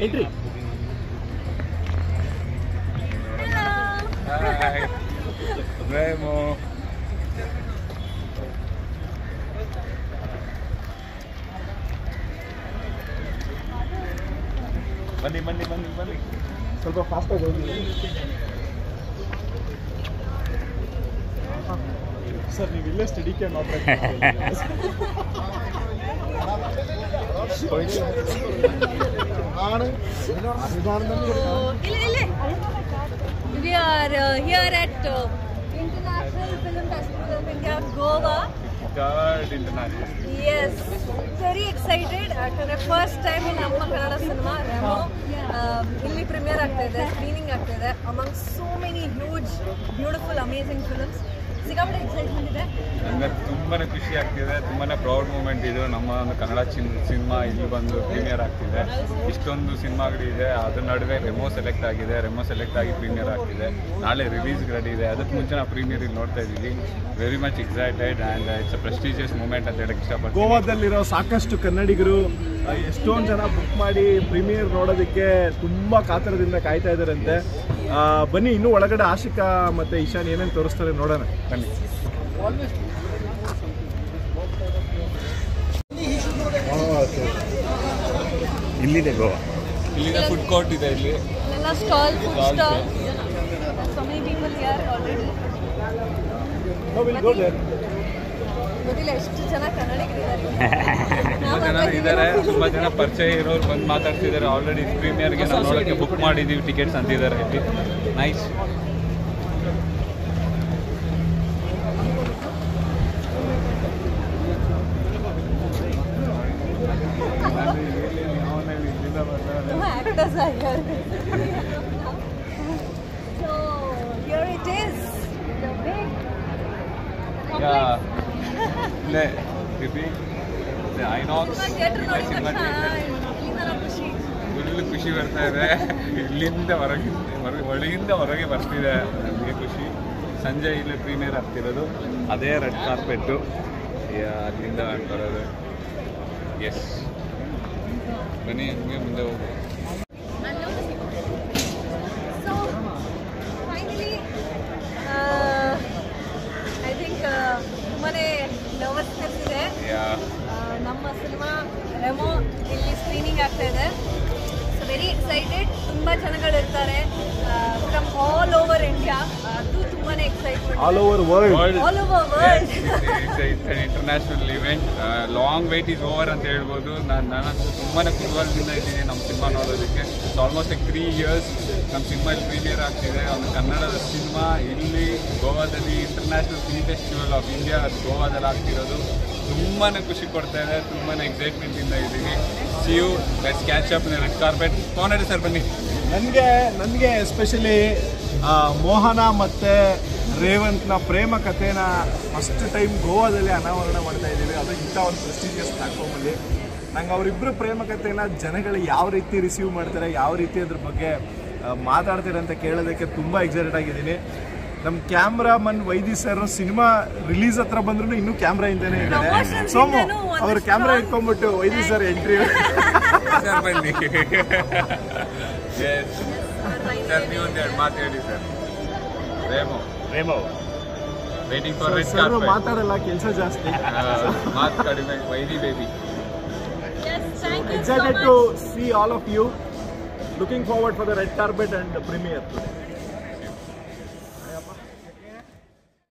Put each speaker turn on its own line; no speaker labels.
Entry
Hi. Remo. ಬನ್ನಿ ಬನ್ನಿ ಬನ್ನಿ ಬನ್ನಿ
ಸ್ವಲ್ಪ ಫಾಸ್ಟಾಗಿ ಹೋಗಿ ಸರ್ ನೀವು ಇಲ್ಲೇ study can
We are uh, here at uh, International Film Festival of India, Goa.
ಗಾರ್ಡ್ ಇಂಟರ್ನ್ಯಾಷನಲ್
Yes, very excited. ಯಾಕಂದ್ರೆ ಫಸ್ಟ್ ಟೈಮ್ ನಮ್ಮ ಕನ್ನಡ ಸಿನಿಮಾ ರೆಮೋ ಇಲ್ಲಿ ಪ್ರೀಮಿಯರ್ ಆಗ್ತಾ ಇದೆ ಸ್ಕ್ರೀನಿಂಗ್ ಆಗ್ತಾ ಇದೆ among so many huge beautiful amazing films ಸಿಕ್ಕಾಪಟ್ಟೆ ಎಕ್ಸೈಟ್ಮೆಂಟ್ ಇದೆ
ನನಗೆ ತುಂಬಾನೇ ಖುಷಿ ಆಗ್ತಿದೆ ತುಂಬಾನೇ ಪ್ರೌಡ್ ಮೂಮೆಂಟ್ ಇದು ನಮ್ಮ ಒಂದು ಕನ್ನಡ ಚಿನ್ ಸಿನಿಮಾ ಇಲ್ಲಿ ಬಂದು ಪ್ರೀಮಿಯರ್ ಆಗ್ತಿದೆ ಇಷ್ಟೊಂದು ಸಿನಿಮಾಗಳಿದೆ ಅದ್ರ ನಡುವೆ ರೆಮೋ ಸೆಲೆಕ್ಟ್ ಆಗಿದೆ ರೆಮೋ ಸೆಲೆಕ್ಟ್ ಆಗಿ ಪ್ರೀಮಿಯರ್ ಆಗ್ತಿದೆ ನಾಳೆ ರಿಲೀಸ್ ರೆಡಿ ಇದೆ ಅದಕ್ಕೆ ಮುಂಚೆ ನಾವು ಪ್ರೀಮಿಯರ್ ಇಲ್ಲಿ ನೋಡ್ತಾ ಇದ್ದೀವಿ very much excited and it's a prestigious moment ಅಂತ ಹೇಳಕ್ಕೆ ಇಷ್ಟಪಡ್ತೀನಿ
ಗೋವಾದಲ್ಲಿರೋ ಸಾಕಷ್ಟು ಕನ್ನಡಿಗರು ಆ, ಎಷ್ಟೊಂದು ಜನ ಬುಕ್ ಮಾಡಿ ಪ್ರೀಮಿಯರ್ ನೋಡೋದಕ್ಕೆ ತುಂಬ ಕಾತರದಿಂದ ಕಾಯ್ತಾ ಇದ್ದಾರಂತೆ ಆ, ಬನ್ನಿ ಇನ್ನೂ ಒಳಗಡೆ ಆಶಿಕಾ ಮತ್ತೆ ಇಶಾನ್ ಏನೇನು ತೋರಿಸ್ತಾರೆ ನೋಡೋಣ
ಬನ್ನಿ
ಇಲ್ಲಿದೆ ಗೋವಾ
ಇಲ್ಲಿಂದ ಫುಡ್ ಕೋರ್ಟ್ ಇದೆ ಇಲ್ಲಿ
ಎಲ್ಲ stall food
Stalls.
Stall so many people here already ಗೊತ್ತಿಲ್ಲ ಎಷ್ಟು ಜನ ಕನ್ನಡಿಗರಿದ್ದಾರೆ
ತುಂಬಾ ಜನ ಇದ್ದಾರೆ ತುಂಬಾ ಜನ ಪರಿಚಯ ಇರೋರು ಬಂದು ಮಾತಾಡ್ತಿದ್ದಾರೆ ಆಲ್ರೆಡಿ ಪ್ರೀಮಿಯರ್ಗೆ ನಾವು ನೋಡೋಕ್ಕೆ ಬುಕ್ ಮಾಡಿದ್ದೀವಿ ಟಿಕೆಟ್ಸ್ ಅಂತಿದ್ದಾರೆ ಇಲ್ಲಿ nice
actors are here. so here it is, the big complex.
ಇಲ್ಲೇ ರಿಪಿ ಐನಾಕ್ಸ್
ಸಿನಿಮಾ ಥಿಯೇಟರ್ ನೋಡಿದ ತಕ್ಷಣ ಇಲ್ಲಿಂದ ನಾವು ಖುಷಿ
ಫುಲ್ ಖುಷಿ ಬರ್ತಾ ಇದೆ ಇಲ್ಲಿಂದ ಹೊರಗೆ ಹೊರಗೆ ಒಳಗಿಂದ ಹೊರಗೆ ಬರ್ತಿದೆ ನನಗೆ ಖುಷಿ ಸಂಜೆ ಇಲ್ಲಿ ಪ್ರೀಮಿಯರ್ ಆಗ್ತಿರೋದು ಅದೇ ರೆಡ್ ಕಾರ್ಪೆಟ್ಟು ಅಲ್ಲಿಂದ ಬರೋದು ಎಸ್ ಬನ್ನಿ ಹಂಗೆ ಮುಂದೆ ಹೋಗು
so finally uh, I think ತುಂಬಾ ನರ್ವಸ್ನೆಸ್ ಇದೆ
ಯಾ
ಆ, ನಮ್ಮ ಸಿನಿಮಾ ರೆಮೋ ಇಲ್ಲಿ ಸ್ಕ್ರೀನಿಂಗ್ ಆಗ್ತಾ ಇದೆ ಸೊ ವೆರಿ ಎಕ್ಸೈಟೆಡ್ ತುಂಬ ಜನಗಳಿರ್ತಾರೆ ಫ್ರಮ್ ಆಲ್ ಓವರ್ ಇಂಡಿಯಾ ಅದು ತುಂಬಾ excitement
all over world
world
all over world
international event long wait is over ಅಂತ ಹೇಳ್ಬೋದು ನಾನು ನಾನಂತೂ ತುಂಬಾ ಕುತೂಹಲದಿಂದ ಇದ್ದೀನಿ ನಮ್ಮ ಸಿನಿಮಾ ನೋಡೋದಕ್ಕೆ ಆಲ್ಮೋಸ್ಟ್ ಲೈಕ್ ತ್ರೀ ಇಯರ್ಸ್ ನಮ್ಮ ಸಿನಿಮಾ ಇಲ್ಲಿ ಪ್ರೀಮಿಯರ್ ಆಗ್ತಿದೆ ಒಂದು ಕನ್ನಡದ ಸಿನಿಮಾ ಇಲ್ಲಿ ಗೋವಾದಲ್ಲಿ international film festival of India ಅದು ಗೋವಾದಲ್ಲಿ ಆಗ್ತಿರೋದು ತುಂಬಾ ಖುಷಿ ಕೊಡ್ತಾ ಇದೆ ತುಂಬಾ ಎಕ್ಸೈಟ್ಮೆಂಟಿಂದ ಇದ್ದೀವಿ see you let's catch up red carpet ಪವನರಿ ಸರ್ ಬನ್ನಿ
ನನಗೆ ನನಗೆ ಎಸ್ಪೆಷಲಿ ಮೋಹನ ಮತ್ತು ರೇವಂತ್ನ ಪ್ರೇಮ ಕಥೆನ ಫಸ್ಟ್ ಟೈಮ್ ಗೋವಾದಲ್ಲಿ ಅನಾವರಣ ಮಾಡ್ತಾ ಇದ್ದೀವಿ ಅದು ಇಂಥ ಒಂದು ಪ್ರೆಸ್ಟೀಜಿಯಸ್ ಪ್ಲ್ಯಾಟ್ಫಾರ್ಮಲ್ಲಿ ನಂಗೆ ಅವರಿಬ್ಬರು ಪ್ರೇಮ ಕಥೆನ ಜನಗಳು ಯಾವ ರೀತಿ ರಿಸೀವ್ ಮಾಡ್ತಾರೆ ಯಾವ ರೀತಿ ಅದ್ರ ಬಗ್ಗೆ ಆ, ಮಾತಾಡ್ತಾರೆ ಅಂತ ಕೇಳೋದಕ್ಕೆ ತುಂಬ ಎಕ್ಸೈಟೆಡ್ ಆಗಿದ್ದೀನಿ ನಮ್ಮ cameraman Vaidi sir cinema release ಹತ್ರ ಬಂದ್ರು ಇನ್ನೂ ಕ್ಯಾಮ್ರಾ ಇಂದಾನೆ ಇದ್ದಾರೆ
Promotions
ಸೋಮು
ಇಂದನೂ ಒಂದಷ್ಟು
ಅವ್ರ ಕ್ಯಾಮ್ರಾ ಇಟ್ಕೊಂಡ್ಬಿಟ್ಟು ವೈದಿ ಸರ್ ಎಂಟ್ರಿ
ಸರ್ ಬನ್ನಿ ಎಸ್ ಸರ್ ನೀವು ಒಂದೆರಡು ಮಾತು ಹೇಳಿ sir Raymo
Raymo
waiting for red
sir
carpet
ಮಾತಾಡಲ್ಲ ಕೆಲಸ ಜಾಸ್ತಿ
ಮಾತು ಕಡಿಮೆ Vaidi baby
Yes, thank you so
excited
much.
to see all of you. Looking forward for the red carpet and the premiere today.